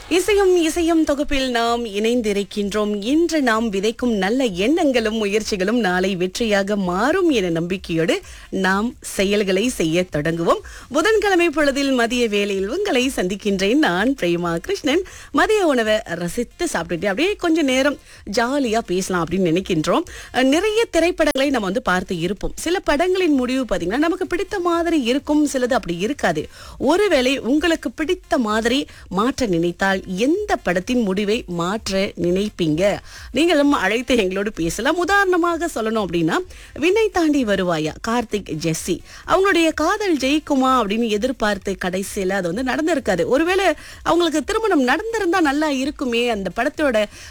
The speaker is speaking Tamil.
இசையும் இசையும் தொகுப்பில் நாம் இணைந்திருக்கின்றோம் இன்று நாம் விதைக்கும் நல்ல எண்ணங்களும் முயற்சிகளும் நாளை வெற்றியாக மாறும் என நம்பிக்கையோடு நாம் செயல்களை செய்ய தொடங்குவோம் புதன்கிழமை பொழுதில் மதிய வேளையில் உங்களை சந்திக்கின்றேன் நான் பிரேமா கிருஷ்ணன் மதிய உணவை ரசித்து சாப்பிட்டுட்டு அப்படியே கொஞ்ச நேரம் ஜாலியா பேசலாம் அப்படின்னு நினைக்கின்றோம் அஹ், நிறைய திரைப்படங்களை நம்ம வந்து பார்த்து இருப்போம் சில படங்களின் முடிவு பாத்தீங்கன்னா நமக்கு பிடித்த மாதிரி இருக்கும் சிலது அப்படி இருக்காது ஒருவேளை உங்களுக்கு பிடித்த மாதிரி மாற்ற நினைத்தால் எந்த படத்தின் முடிவை மாற்ற நினைப்பீங்க நீங்களும் அழைத்து எங்களோடு பேசலாம் உதாரணமாக சொல்லணும் அப்படின்னா வினை தாண்டி வருவாயா கார்த்திக் ஜெஸ்ஸி அவங்களுடைய காதல் ஜெயிக்குமா அப்படின்னு எதிர்பார்த்து கடைசியில அது வந்து நடந்திருக்காது ஒருவேளை அவங்களுக்கு திருமணம் நடந்திருந்தா நல்லா இருக்குமே அந்த படத்தோட